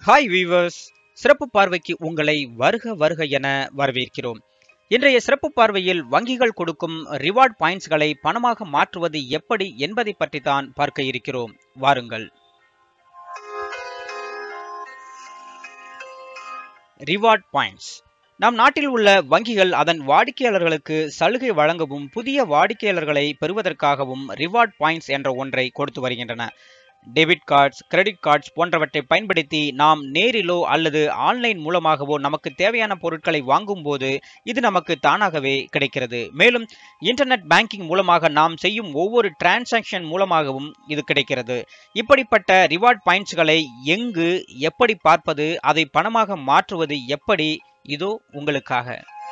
hi viewers சிறப்பு பார்வைக்கு உங்களை வருக வருக என வரவேற்கிறோம் இன்றைய சிறப்பு பார்வையில் வங்கிகள் கொடுக்கும் ரிவார்ட் பாயிண்ட்ஸ்களை பணமாக மாற்றுவது எப்படி என்பதை பற்றி தான் பார்க்க இருக்கிறோம் வாருங்கள் ரிவார்ட் பாயிண்ட்ஸ் நம் நாட்டில் உள்ள வங்கிகள் அதன் வாடிக்கையாளர்களுக்கு சலுகை வழங்கவும் புதிய வாடிக்கையாளர்களை பெறுவதற்காகவும் ரிவார்ட் பாயிண்ட்ஸ் என்ற ஒன்றை கொடுத்து வருகின்றன டெபிட் கார்ட்ஸ் கிரெடிட் கார்ட்ஸ் போன்றவற்றை பயன்படுத்தி நாம் நேரிலோ அல்லது ஆன்லைன் மூலமாகவோ நமக்கு தேவையான பொருட்களை வாங்கும்போது இது நமக்கு தானாகவே கிடைக்கிறது மேலும் இன்டர்நெட் பேங்கிங் மூலமாக நாம் செய்யும் ஒவ்வொரு டிரான்சாக்ஷன் மூலமாகவும் இது கிடைக்கிறது இப்படிப்பட்ட ரிவார்ட் பாயிண்ட்ஸ்களை எங்கு எப்படி பார்ப்பது அதை பணமாக மாற்றுவது எப்படி இதோ உங்களுக்காக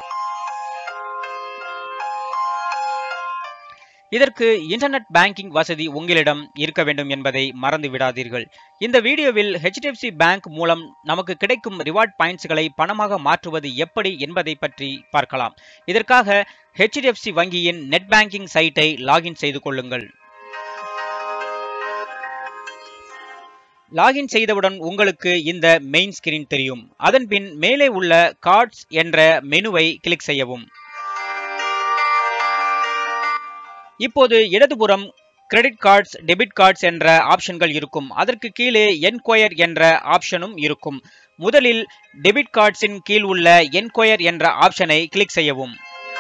இதற்கு இன்டர்நெட் பேங்கிங் வசதி உங்களிடம் இருக்க வேண்டும் என்பதை மறந்து விடாதீர்கள் இந்த வீடியோவில் ஹெச்டிஎஃப்சி பேங்க் மூலம் நமக்கு கிடைக்கும் ரிவார்ட் பாயிண்ட்ஸ்களை பணமாக மாற்றுவது எப்படி என்பதை பற்றி பார்க்கலாம் இதற்காக ஹெச்டிஎஃப்சி வங்கியின் நெட் பேங்கிங் சைட்டை லாகின் செய்து கொள்ளுங்கள் லாகின் செய்தவுடன் உங்களுக்கு இந்த மெயின் ஸ்கிரீன் தெரியும் அதன்பின் மேலே உள்ள கார்ட்ஸ் என்ற மெனுவை கிளிக் செய்யவும் இப்போது இடதுபுறம் கிரெடிட் கார்ட்ஸ் டெபிட் கார்ட்ஸ் என்ற ஆப்ஷன்கள் இருக்கும் அதற்கு கீழே என்கொயர் என்ற ஆப்ஷனும் இருக்கும் முதலில் டெபிட் கார்ட்ஸின் கீழ் உள்ள என்கொயர் என்ற ஆப்ஷனை கிளிக் செய்யவும்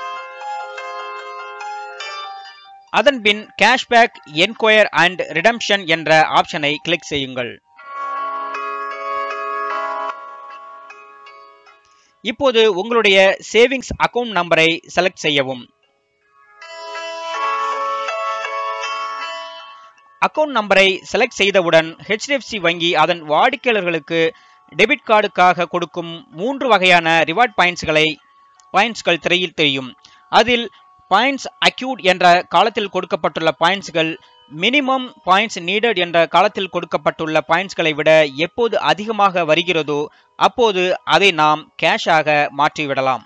அதன்பின் கேஷ்பேக் என்கொயர் அண்ட் ரிடம்ஷன் என்ற ஆப்ஷனை கிளிக் செய்யுங்கள் இப்போது உங்களுடைய சேவிங்ஸ் அக்கவுண்ட் நம்பரை செலக்ட் செய்யவும் அக்கவுண்ட் நம்பரை செலக்ட் செய்தவுடன் ஹெச்டிஎஃப்சி வங்கி அதன் வாடிக்கையாளர்களுக்கு டெபிட் கார்டுக்காக கொடுக்கும் மூன்று வகையான ரிவார்ட் பாயிண்ட்ஸ்களை பாயிண்ட்ஸ்கள் திரையில் தெரியும் அதில் பாயிண்ட்ஸ் அக்யூட் என்ற காலத்தில் கொடுக்கப்பட்டுள்ள பாயிண்ட்ஸ்கள் மினிமம் பாயிண்ட்ஸ் நீடட் என்ற காலத்தில் கொடுக்கப்பட்டுள்ள பாயிண்ட்ஸ்களை விட எப்போது அதிகமாக வருகிறதோ அப்போது அதை நாம் கேஷாக மாற்றிவிடலாம்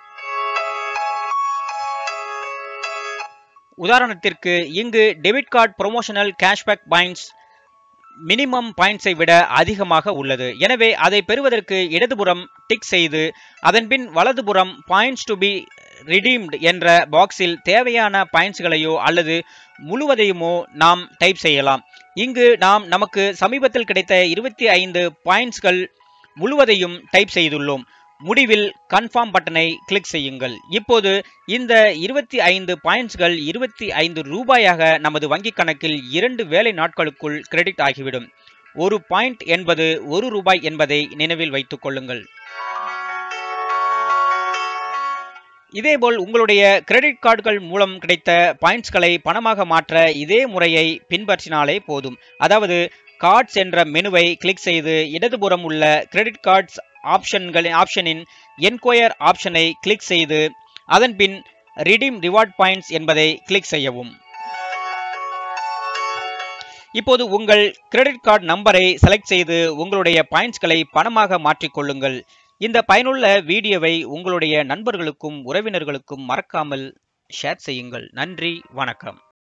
உதாரணத்திற்கு இங்கு debit card promotional cashback points minimum பாயிண்ட்ஸை விட அதிகமாக உள்ளது எனவே அதை பெறுவதற்கு இடதுபுறம் டிக் செய்து அதன்பின் வலதுபுறம் பாயிண்ட்ஸ் டு பி ரிடீம்டு என்ற பாக்ஸில் தேவையான பாயிண்ட்ஸ்களையோ அல்லது முழுவதையுமோ நாம் டைப் செய்யலாம் இங்கு நாம் நமக்கு சமீபத்தில் கிடைத்த இருபத்தி ஐந்து பாயிண்ட்ஸ்கள் முழுவதையும் டைப் செய்துள்ளோம் முடிவில் கன்ஃபார்ம் பட்டனை கிளிக் செய்யுங்கள் இப்போது இந்த இருபத்தி ஐந்து பாயிண்ட்ஸ்கள் இருபத்தி ஐந்து ரூபாயாக நமது வங்கிக் கணக்கில் இரண்டு வேலை நாட்களுக்குள் கிரெடிட் ஆகிவிடும் ஒரு பாயிண்ட் என்பது ஒரு ரூபாய் என்பதை நினைவில் வைத்துக் கொள்ளுங்கள் இதேபோல் உங்களுடைய கிரெடிட் கார்டுகள் மூலம் கிடைத்த பாயிண்ட்ஸ்களை பணமாக மாற்ற இதே முறையை பின்பற்றினாலே போதும் அதாவது கார்ட்ஸ் என்ற மெனுவை கிளிக் செய்து இடதுபுறம் உள்ள கிரெடிட் கார்ட்ஸ் ஆப்ஷன்கள் ஆப்ஷனின் என்கொயர் ஆப்ஷனை கிளிக் செய்து அதன்பின் ரிடீம் ரிவார்ட் பாயிண்ட்ஸ் என்பதை கிளிக் செய்யவும் இப்போது உங்கள் கிரெடிட் கார்டு நம்பரை செலக்ட் செய்து உங்களுடைய பாயிண்ட்ஸ்களை பணமாக மாற்றிக்கொள்ளுங்கள் இந்த பயனுள்ள வீடியோவை உங்களுடைய நண்பர்களுக்கும் உறவினர்களுக்கும் மறக்காமல் ஷேர் செய்யுங்கள் நன்றி வணக்கம்